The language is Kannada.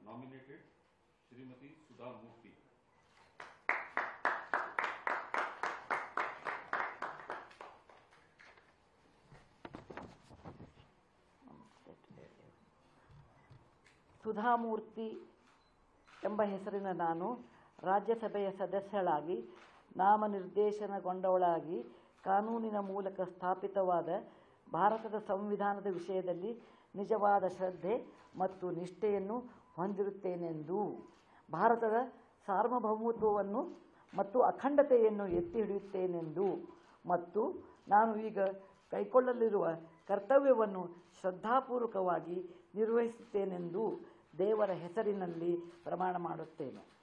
ನಾಮಿನೇಟೆಡ್ ಶ್ರೀಮತಿ ಸುಧಾ ಮೂರ್ತಿ ಸುಧಾಮೂರ್ತಿ ಎಂಬ ಹೆಸರಿನ ನಾನು ರಾಜ್ಯಸಭೆಯ ಸದಸ್ಯಳಾಗಿ ನಾಮನಿರ್ದೇಶನಗೊಂಡವಳಾಗಿ ಕಾನೂನಿನ ಮೂಲಕ ಸ್ಥಾಪಿತವಾದ ಭಾರತದ ಸಂವಿಧಾನದ ವಿಷಯದಲ್ಲಿ ನಿಜವಾದ ಶ್ರದ್ಧೆ ಮತ್ತು ನಿಷ್ಠೆಯನ್ನು ಹೊಂದಿರುತ್ತೇನೆಂದು ಭಾರತದ ಸಾರ್ವಭೌಮತ್ವವನ್ನು ಮತ್ತು ಅಖಂಡತೆಯನ್ನು ಎತ್ತಿ ಹಿಡಿಯುತ್ತೇನೆಂದು ಮತ್ತು ನಾನು ಈಗ ಕೈಗೊಳ್ಳಲಿರುವ ಕರ್ತವ್ಯವನ್ನು ಶ್ರದ್ಧಾಪೂರ್ವಕವಾಗಿ ನಿರ್ವಹಿಸುತ್ತೇನೆಂದು ದೇವರ ಹೆಸರಿನಲ್ಲಿ ಪ್ರಮಾಣ ಮಾಡುತ್ತೇನೆ